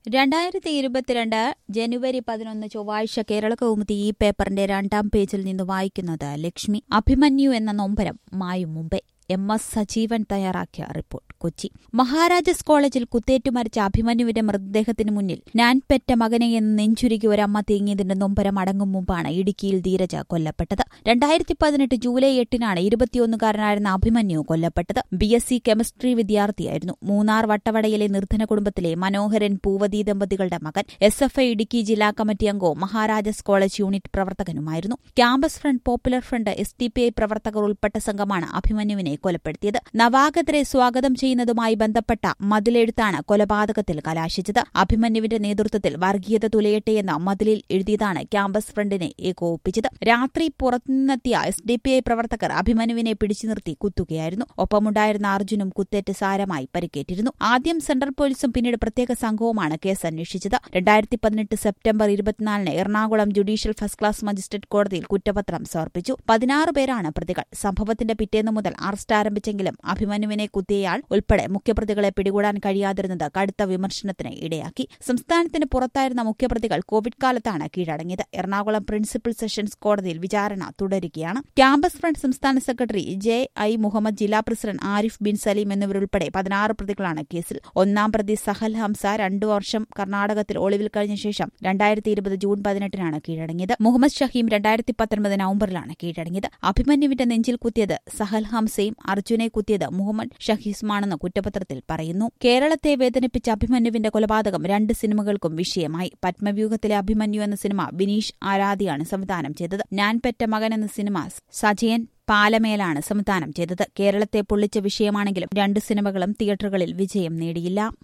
രണ്ടായിരത്തി ഇരുപത്തിരണ്ട് ജനുവരി പതിനൊന്ന് ചൊവ്വാഴ്ച കേരള കൗമുദി ഈ പേപ്പറിന്റെ രണ്ടാം പേജിൽ നിന്ന് വായിക്കുന്നത് ലക്ഷ്മി അഭിമന്യു എന്ന നൊമ്പരം മായും മുമ്പേ എം എസ് സജീവൻ തയ്യാറാക്കിയ റിപ്പോർട്ട് കൊച്ചി മഹാരാജാസ് കോളേജിൽ കുത്തേറ്റു മരിച്ച അഭിമന്യുവിന്റെ മൃതദേഹത്തിന് മുന്നിൽ ഞാൻ പെറ്റ മകനെ എന്ന് നെഞ്ചുരുകി ഒരമ്മ തേങ്ങിയതിന്റെ നൊമ്പരം അടങ്ങും മുമ്പാണ് ഇടുക്കിയിൽ ധീരജ കൊല്ലപ്പെട്ടത് രണ്ടായിരത്തി പതിനെട്ട് ജൂലൈ എട്ടിനാണ് ഇരുപത്തിയൊന്നുകാരനായിരുന്ന അഭിമന്യു കൊല്ലപ്പെട്ടത് ബി എസ് സി കെമിസ്ട്രി വിദ്യാർത്ഥിയായിരുന്നു മൂന്നാർ വട്ടവടയിലെ നിർധന കുടുംബത്തിലെ മനോഹരൻ പൂവതി ദമ്പതികളുടെ മകൻ എസ് എഫ് ഐ ഇടുക്കി ജില്ലാ കമ്മിറ്റി അംഗവും മഹാരാജാസ് കോളേജ് യൂണിറ്റ് പ്രവർത്തകനുമായിരുന്നു campus front popular front S D P I പ്രവർത്തകർ ഉൾപ്പെട്ട സംഘമാണ് അഭിമന്യുവിനെ കൊലപ്പെടുത്തിയത് നവാഗതരെ സ്വാഗതം ചെയ്യുന്നതുമായി ബന്ധപ്പെട്ട മതിലെഴുത്താണ് കൊലപാതകത്തിൽ കലാശിച്ചത് അഭിമന്യുവിന്റെ നേതൃത്വത്തിൽ വർഗീയത തുലയട്ടെ എന്ന മതിലിൽ എഴുതിയതാണ് ക്യാമ്പസ് ഫ്രണ്ടിനെ ഏകോപിപ്പിച്ചത് രാത്രി പുറത്തുനിന്നെത്തിയ എസ് ഡി പി ഐ പ്രവർത്തകർ അഭിമന്യുവിനെ പിടിച്ചു നിർത്തി കുത്തുകയായിരുന്നു ഒപ്പമുണ്ടായിരുന്ന അർജുനും കുത്തേറ്റ് സാരമായി പരിക്കേറ്റിരുന്നു ആദ്യം സെൻട്രൽ പോലീസും പിന്നീട് പ്രത്യേക സംഘവുമാണ് കേസ് അന്വേഷിച്ചത് രണ്ടായിരത്തി പതിനെട്ട് സെപ്റ്റംബർ ഇരുപത്തിനാലിന് Ernakulam judicial first class magistrate കോടതിയിൽ കുറ്റപത്രം സമർപ്പിച്ചു പതിനാറ് പേരാണ് പ്രതികൾ സംഭവത്തിന്റെ പിറ്റേന്ന് മുതൽ അറസ്റ്റ് ആരംഭിച്ചെങ്കിലും അഭിമന്യുവിനെ കുത്തിയയാൾ ഉൾപ്പെടെ മുഖ്യപ്രതികളെ പിടികൂടാൻ കഴിയാതിരുന്നത് കടുത്ത വിമർശനത്തിന് ഇടയാക്കി സംസ്ഥാനത്തിന് പുറത്തായിരുന്ന മുഖ്യപ്രതികൾ കോവിഡ് കാലത്താണ് കീഴടങ്ങിയത് എറണാകുളം പ്രിൻസിപ്പൽ സെഷൻസ് കോടതിയിൽ വിചാരണ തുടരുകയാണ് ക്യാമ്പസ് ഫ്രണ്ട് സംസ്ഥാന സെക്രട്ടറി ജെ ഐ മുഹമ്മദ് ജില്ലാ പ്രസിഡന്റ് ആരിഫ് ബിൻ സലീം എന്നിവരുൾപ്പെടെ പതിനാറ് പ്രതികളാണ് കേസിൽ ഒന്നാം പ്രതി സഹൽ ഹംസ രണ്ടു വർഷം കർണാടകത്തിൽ ഒളിവിൽ കഴിഞ്ഞ ശേഷം രണ്ടായിരത്തി ഇരുപത് ജൂൺ പതിനെട്ടിനാണ് കീഴടങ്ങിയത് മുഹമ്മദ് ഷഹീം രണ്ടായിരത്തി പത്തൊൻപത് നവംബറിലാണ് കീഴടങ്ങിയത് അഭിമന്യുവിന്റെ നെഞ്ചിൽ കുത്തിയത് സഹൽ ഹംസയും അർജുനെ കുത്തിയത് മുഹമ്മദ് ഷഹീസുമാണെന്ന് കുറ്റപത്രത്തിൽ പറയുന്നു കേരളത്തെ വേദനിപ്പിച്ച അഭിമന്യുവിന്റെ കൊലപാതകം രണ്ട് സിനിമകൾക്കും വിഷയമായി പത്മവ്യൂഹത്തിലെ അഭിമന്യു എന്ന സിനിമ ബിനീഷ് ആരാധിയാണ് സംവിധാനം ചെയ്തത് ഞാൻ പെറ്റ മകൻ എന്ന സിനിമ സജയൻ പാലമേലാണ് സംവിധാനം ചെയ്തത് കേരളത്തെ പൊള്ളിച്ച വിഷയമാണെങ്കിലും രണ്ട് സിനിമകളും തിയേറ്ററുകളിൽ വിജയം നേടിയില്ല